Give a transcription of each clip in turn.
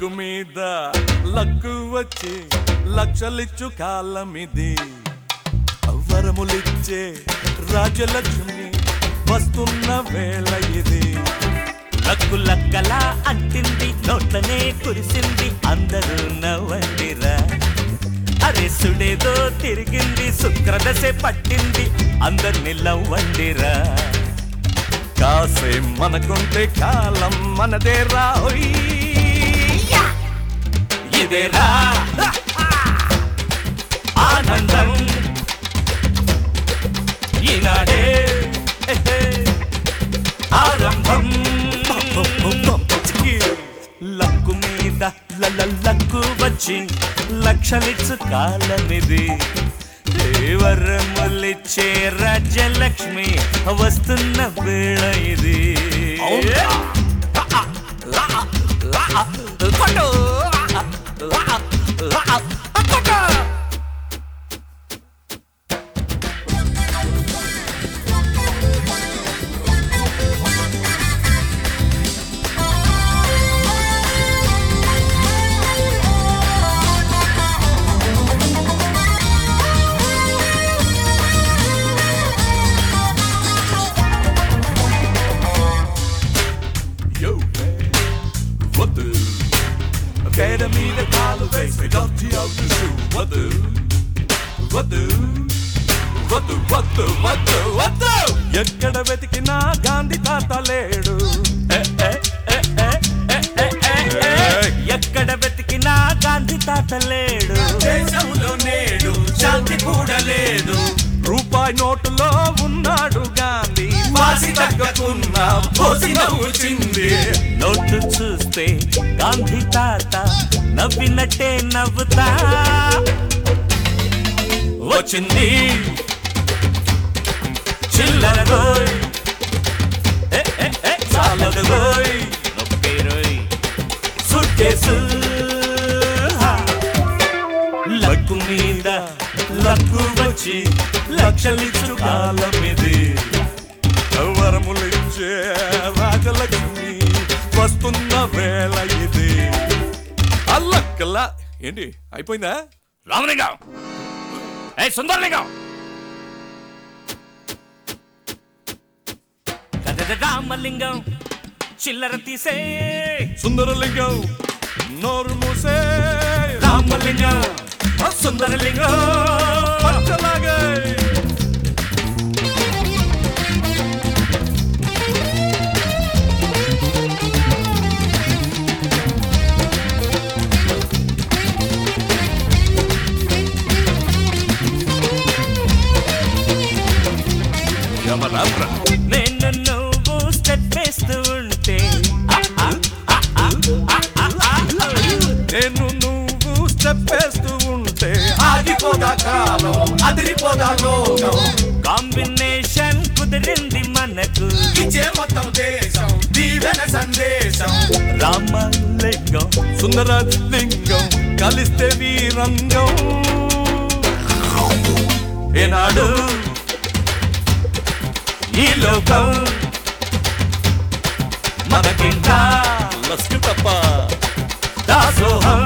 Luck మీద luck వచ్చి లక్షలిచ్చు కాలమిది వరములిచ్చే రాజలక్ష్మి వస్తున్న వేళ ఇది లక్కు లక్కలా అంటింది నోట్లనే కురిసింది అందరూ నవ్వండిరా అరే సుడేదో తిరిగింది శుక్రదశే పట్టింది అందరిని లవ్వండిరా కాసే మనకుంటే కాలం మనదే రాహోయ్ ఇదేరా ఆనందం ఈనాడే ఆరంభం లక్కు మీద లల లక్కు వచ్చి లక్షలిచ్చు కాలమిది వరములిచ్చే రాజ్యలక్ష్మి వస్తున్న వేళ ఇది కొట్టు! కొట్టు! Yo, వద్దు పేడ మీద కాలు వేసి డొచ్చి అవుతు వద్దు వద్దు వద్దు వద్దు వద్దు వద్దు ఎక్కడ వెతికినా గాంధీ తాత లేడు ఏ, ఏ, ఏ, ఏ, ఏ, ఏ, ఏ, ఏ. ఎక్కడ వెతికినా గాంధీ తాత లేడు దేశంలో నేడు శాంతి కూడా లేదు రూపాయి నోటులో ఉన్నాడు గాంధీ వాసి తగ్గకున్న పోసి నవ్వుచింది నోటు చూస్తే గాంధీ తాత నవ్వినట్టే నవ్వుతా వచ్చింది చిల్లర రోయ్ ఏ, ఏ, ఏ, చాలదు రోయ్ నొప్పి రోయ్ సూట్ కేసు లక్కు మీద లక్కు వచ్చి లక్షలిచ్చు కాలం ఇది వరములిచ్చే రాజలక్ష్మి వస్తున్న వేళ ఇది అల్లక్కల్లా ఏంటి అయిపోయిందా రామలింగం ఏ సుందరలింగం రామలింగం చిల్లర తీసే సుందరలింగం నోరు మూసే రామలింగం సుందరలింగం పచ్చలాగే యమరాత్ర నేను నువ్వు స్టెప్ వేస్తూ ఉంటే ఆ, ఆ, ఆ, ఆ, ఆ, ఆ, ఆ. నేను నువ్వు స్టెప్ వేస్తూ ఉంటే ఆగిపోదా కాలం అదిరిపోదా లోకం కాంబినేషన్ కుదిరింది మనకు ఇచ్చే మొత్తం దేశం దీవెన సందేశం రామలింగం సుందర లింగం కలిస్తే వీరంగం ఏనాడు ఈ లోకం మనకింకా లస్కి తప్ప దాసోహం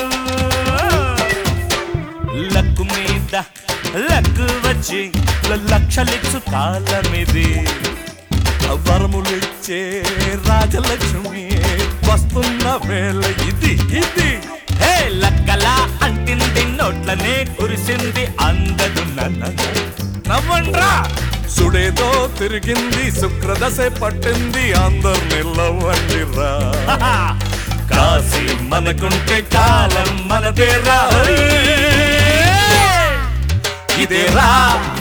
లక్కు మీద లక్కు వచ్చి ల- లక్షలిచ్చు కాలమిది వరములిచ్చే రాజలక్ష్మి వస్తున్న వేళ ఇది ఇది హే లక్కలా అంటింది నోట్లనే కురిసింది అందదు నన్న నవ్వండ్రా సుడేదో తిరిగింది శుక్రదశే పట్టింది అందరిని లవ్వండిరా కాశీ మనకుంటే కాలం మనదేరా ఇదేరా